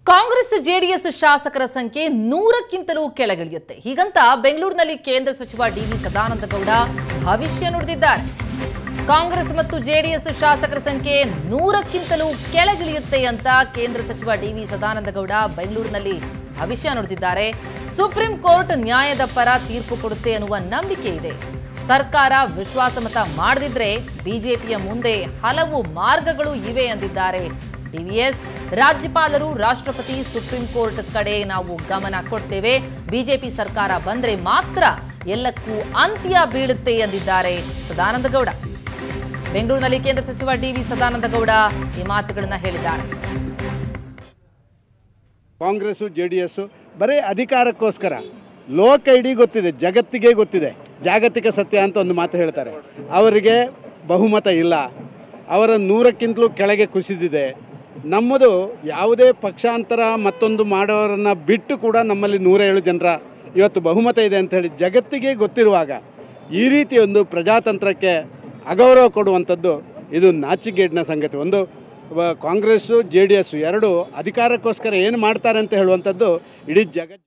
Congress JDS ಶಾಸಕರ ಸಂಖ್ಯೆ ನೂರಕ್ಕಿಂತಲೂ ಕೆಳಗಿಳಿಯುತ್ತೆ ಹೀಗಂತ ಬೆಂಗಳೂರಿನಲ್ಲಿ ಕೇಂದ್ರ ಸಚಿವ ಡಿವಿ ಸದಾನಂದ ಗೌಡ ಭವಿಷ್ಯ ನುಡಿದಿದ್ದಾರೆ ಕಾಂಗ್ರೆಸ್ ಮತ್ತು ಜೆಡಿಎಸ್ ಶಾಸಕರ ಸಂಖ್ಯೆ ನೂರಕ್ಕಿಂತಲೂ ಕೆಳಗಿಳಿಯುತ್ತೆ ಅಂತ ಕೇಂದ್ರ ಸಚಿವ ಡಿವಿ ಸದಾನಂದ ಗೌಡ ಬೆಂಗಳೂರಿನಲ್ಲಿ ಭವಿಷ್ಯ ನುಡಿದಿದ್ದಾರೆ ಸುಪ್ರೀಂ ಕೋರ್ಟ್ ನ್ಯಾಯದ ಪರ ತೀರ್ಪು ಕೊಡುತ್ತೆ ಅನ್ನುವ ನಂಬಿಕೆ ಇದೆ ಸರ್ಕಾರ ವಿಶ್ವಾಸಮತ ಮಾಡದಿದ್ರೆ ಬಿಜೆಪಿಯ ಮುಂದೆ ಹಲವು ಮಾರ್ಗಗಳು ಇವೆ ಎಂದಿದ್ದಾರೆ ಡಿವಿಎಸ್ ರಾಜ್ಯಪಾಲರು ರಾಷ್ಟ್ರಪತಿ ಸುಪ್ರೀಂ ಕೋರ್ಟ್ ಕಡೆ ನಾವು ಗಮನ ಕೊಡ್ತೇವೆ ಬಿಜೆಪಿ ಸರ್ಕಾರ ಬಂದ್ರೆ ಮಾತ್ರ ಎಲ್ಲಕ್ಕೂ ಅಂತ್ಯ ಬೀಳುತ್ತೆ ಎಂದಿದ್ದಾರೆ ಸದಾನಂದ ಗೌಡ ಬೆಂಗಳೂರಿನಲ್ಲಿ ಕೇಂದ್ರ ಸಚಿವ ಡಿವಿ ಸದಾನಂದ ಗೌಡ ಈ ಮಾತುಗಳನ್ನ ಹೇಳಿದ್ದಾರೆ ಕಾಂಗ್ರೆಸ್ಸು ಜೆ ಡಿ ಎಸ್ಸು ಬರೀ ಅಧಿಕಾರಕ್ಕೋಸ್ಕರ ಲೋಕ ಇಡೀ ಗೊತ್ತಿದೆ ಜಗತ್ತಿಗೆ ಗೊತ್ತಿದೆ ಜಾಗತಿಕ ಸತ್ಯ ಅಂತ ಒಂದು ಮಾತು ಹೇಳ್ತಾರೆ ಅವರಿಗೆ ಬಹುಮತ ಇಲ್ಲ ಅವರ ನೂರಕ್ಕಿಂತಲೂ ಕೆಳಗೆ ಕುಸಿದಿದೆ ನಮ್ಮದು ಯಾವುದೇ ಪಕ್ಷಾಂತರ ಮತ್ತೊಂದು ಮಾಡೋರನ್ನು ಬಿಟ್ಟು ಕೂಡ ನಮ್ಮಲ್ಲಿ ನೂರ ಏಳು ಜನರ ಇವತ್ತು ಬಹುಮತ ಇದೆ ಅಂತ ಹೇಳಿ ಜಗತ್ತಿಗೆ ಗೊತ್ತಿರುವಾಗ ಈ ರೀತಿ ಒಂದು ಪ್ರಜಾತಂತ್ರಕ್ಕೆ ಅಗೌರವ ಕೊಡುವಂಥದ್ದು ಇದು ನಾಚಿಗೇಡಿನ ಸಂಗತಿ ಒಂದು ವ- ಕಾಂಗ್ರೆಸ್ಸು ಜೆ ಡಿ ಎಸ್ಸು ಎರಡು ಅಧಿಕಾರಕ್ಕೋಸ್ಕರ ಏನು ಮಾಡ್ತಾರೆ ಅಂತ ಹೇಳುವಂಥದ್ದು ಇಡೀ ಜಗತ್